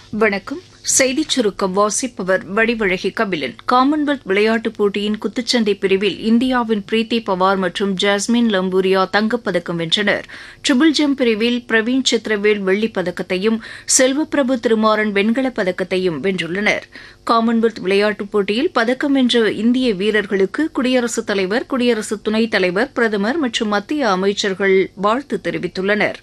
வணக்கம் செய்திச் சுருக்கம் வாசிப்பவர் வடிவழகி கபிலன் காமன்வெல்த் விளையாட்டுப் போட்டியின் குத்துச்சண்டை பிரிவில் இந்தியாவின் பிரீத்தி பவார் மற்றும் ஜாஸ்மின் லம்பூரியா தங்கப்பதக்கம் வென்றனர் ட்ரிபிள் ஜம்ப் பிரிவில் பிரவீன் சித்ரவேல் வெள்ளிப் பதக்கத்தையும் செல்வப்பிரபு திருமாறன் வெண்கலப் பதக்கத்தையும் வென்றுள்ளனர் காமன்வெல்த் விளையாட்டுப் போட்டியில் பதக்கம் வென்ற இந்திய வீரர்களுக்கு குடியரசுத் தலைவர் குடியரசு துணைத் தலைவர் பிரதமர் மற்றும் மத்திய அமைச்சர்கள் வாழ்த்து தெரிவித்துள்ளனா்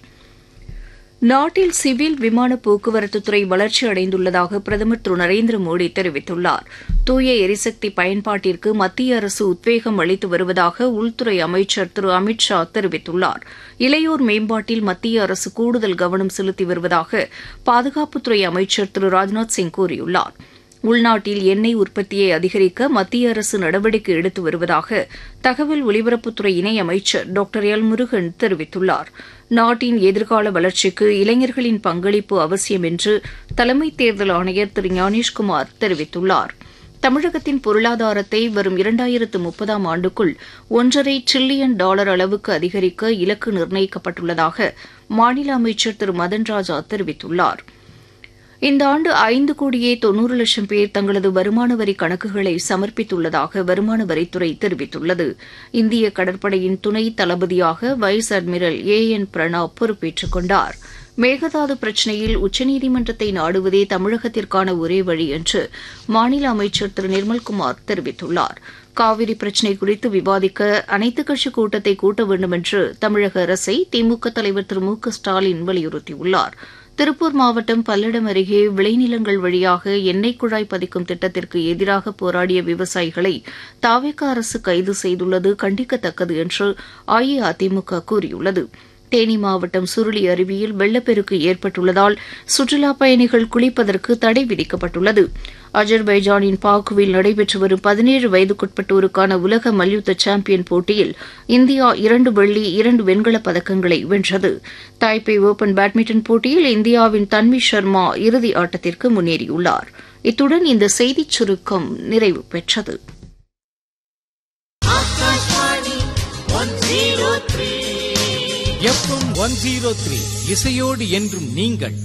நாட்டில் சிவில் விமான போக்குவரத்துத்துறை வளர்ச்சி அடைந்துள்ளதாக பிரதமர் திரு நரேந்திர மோடி தெரிவித்துள்ளார் தூய எரிசக்தி பயன்பாட்டிற்கு மத்திய அரசு உத்வேகம் அளித்து வருவதாக உள்துறை அமைச்சர் திரு அமித் ஷா தெரிவித்துள்ளார் இளையோர் மேம்பாட்டில் மத்திய அரசு கூடுதல் கவனம் செலுத்தி வருவதாக பாதுகாப்புத்துறை அமைச்சர் திரு ராஜ்நாத் சிங் கூறியுள்ளார் உள்நாட்டில் எண்ணெய் உற்பத்தியை அதிகரிக்க மத்திய அரசு நடவடிக்கை எடுத்து வருவதாக தகவல் ஒலிபரப்புத்துறை இணையமைச்சர் டாக்டர் எல் முருகன் தெரிவித்துள்ளார் நாட்டின் எதிர்கால வளர்ச்சிக்கு இளைஞர்களின் பங்களிப்பு அவசியம் என்று தலைமை தேர்தல் ஆணையர் திரு ஞானேஷ்குமார் தெரிவித்துள்ளார் தமிழகத்தின் பொருளாதாரத்தை வரும் இரண்டாயிரத்து முப்பதாம் ஆண்டுக்குள் ஒன்றரை டிரில்லியன் டாலர் அளவுக்கு அதிகரிக்க இலக்கு நிர்ணயிக்கப்பட்டுள்ளதாக மாநில அமைச்சர் திரு மதன் ராஜா தெரிவித்துள்ளாா் இந்த ஆண்டு ஐந்து கோடியே தொன்னூறு லட்சம் பேர் தங்களது வருமான வரி கணக்குகளை சமர்ப்பித்துள்ளதாக வருமான வரித்துறை தெரிவித்துள்ளது இந்திய கடற்படையின் துணை தளபதியாக vice admiral A N Pranab பொறுப்பேற்றுக் கொண்டார் மேகதாது பிரச்சினையில் உச்சநீதிமன்றத்தை நாடுவதே தமிழகத்திற்கான ஒரே வழி என்று மாநில அமைச்சர் திரு நிர்மல்குமார் தெரிவித்துள்ளார் காவிரி பிரச்சினை குறித்து விவாதிக்க அனைத்துக் கட்சி கூட்டத்தை கூட்ட வேண்டும் என்று தமிழக அரசை திமுக தலைவர் திரு மு க ஸ்டாலின் வலியுறுத்தியுள்ளார் திருப்பூர் மாவட்டம் பல்லடம் அருகே விளைநிலங்கள் வழியாக எண்ணெய் குழாய் பதிக்கும் திட்டத்திற்கு எதிராக போராடிய விவசாயிகளை தாவேக அரசு கைது செய்துள்ளது கண்டிக்கத்தக்கது என்று அஇஅதிமுக கூறியுள்ளது தேனி மாவட்டம் சுருளி அருவியில் வெள்ளப்பெருக்கு ஏற்பட்டுள்ளதால் சுற்றுலாப் பயணிகள் குளிப்பதற்கு தடை விதிக்கப்பட்டுள்ளது அஜர்பைஜானின் பாக்குவில் நடைபெற்று வரும் பதினேழு வயதுக்குட்பட்டோருக்கான உலக மல்யுத்த சாம்பியன் போட்டியில் இந்தியா இரண்டு வெள்ளி இரண்டு வெண்கலப் பதக்கங்களை வென்றது தாய்பே ஓபன் பேட்மிண்டன் போட்டியில் இந்தியாவின் தன்வி சர்மா இறுதி ஆட்டத்திற்கு முன்னேறியுள்ளார் இத்துடன் இந்த செய்திச் சுருக்கம் நிறைவு பெற்றது எஃப்எம் ஒன் ஜீரோ த்ரீ இசையோடு என்றும் நீங்கள்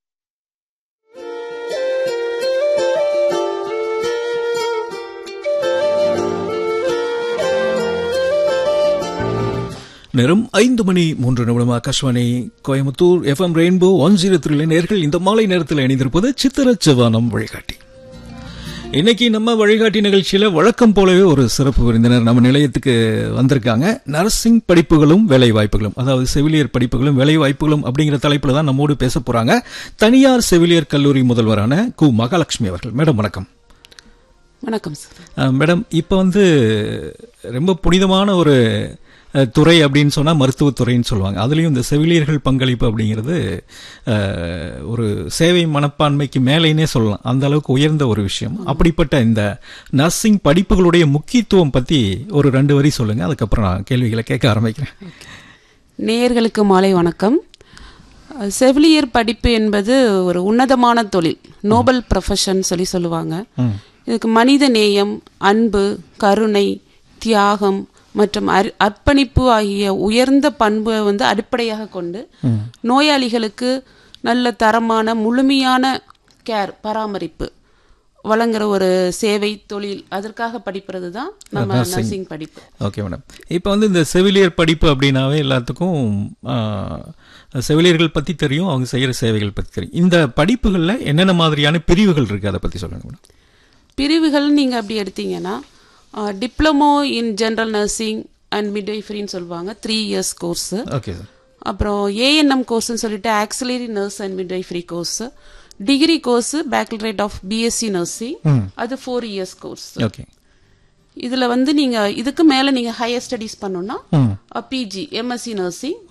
நேரம் ஐந்து மணி மூன்று நிமிடம் Akashvani Coimbatore FM rainbow one zero த்ரீல நேர்கள் இந்த மாலை நேரத்தில் இணைந்திருப்பது சித்திர செவ்வானம் வழிகாட்டி இன்னைக்கு நம்ம வழிகாட்டி நிகழ்ச்சியில வழக்கம் போலவே ஒரு சிறப்பு விருந்தினர் நம்ம நிலையத்துக்கு வந்திருக்காங்க நர்சிங் படிப்புகளும் வேலை வாய்ப்புகளும் அதாவது செவிலியர் படிப்புகளும் வேலை வாய்ப்புகளும் அப்படிங்கிற தலைப்புல தான் நம்மோடு பேச போறாங்க தனியார் செவிலியர் கல்லூரி முதல்வரான கு மகாலட்சுமி அவர்கள் மேடம் வணக்கம் வணக்கம் சார் அஹ், மேடம் இப்போ வந்து ரொம்ப புனிதமான ஒரு அஹ், துறை அப்படின்னு சொன்னால் மருத்துவத்துறைன்னு சொல்லுவாங்க அதுலேயும் இந்த செவிலியர்கள் பங்களிப்பு அப்படிங்கிறது அஹ், ஒரு சேவை மனப்பான்மைக்கு மேலேனே சொல்லலாம் அந்த அளவுக்கு உயர்ந்த ஒரு விஷயம் அப்படிப்பட்ட இந்த நர்சிங் படிப்புகளுடைய முக்கியத்துவம் பற்றி ஒரு ரெண்டு வரி சொல்லுங்க அதுக்கப்புறம் நான் கேள்விகளை கேட்க ஆரம்பிக்கிறேன் நேயர்களுக்கு மாலை வணக்கம் அஹ், செவிலியர் படிப்பு என்பது ஒரு உன்னதமான தொழில் நோபல் ப்ரொஃபஷன் சொல்லி சொல்லுவாங்க இதுக்கு மனித நேயம் அன்பு கருணை தியாகம் மற்றும் அர்- அர்ப்பணிப்பு ஆகிய உயர்ந்த பண்பை வந்து அடிப்படையாக கொண்டு நோயாளிகளுக்கு நல்ல தரமான முழுமையான கேர் பராமரிப்பு வழங்குற ஒரு சேவை தொழில் அதற்காக படிப்பது தான் நம்ம நர்சிங் படிப்பு ஓகே மேடம் இப்போ வந்து இந்த செவிலியர் படிப்பு அப்படின்னாவே எல்லாத்துக்கும் ஆஹ், செவிலியர்கள் பற்றி தெரியும் அவங்க செய்கிற சேவைகள் பற்றி தெரியும் இந்த படிப்புகளில் என்னென்ன மாதிரியான பிரிவுகள் இருக்குது அதை பற்றி சொல்லுங்க மேடம் பிரிவுகள் நீங்கள் அப்படி எடுத்தீங்கன்னா diploma in general nursing and மிட்வைஃபரின்னு சொல்லுவாங்க three years course okay sir அப்புறம் ஏஎன்எம் கோர்ஸ்னு சொல்லிட்டு auxiliary nurse and midwifery course degree course baccalaureate of BSc nursing அது ஃபோர் இயர்ஸ் கோர்ஸ் ஓகே இதுல வந்து நீங்க இதுக்கு மேல நீங்க ஹையர் ஸ்டடிஸ் பண்ணணும்னா பிஜி எம்எஸ்சி நர்சிங்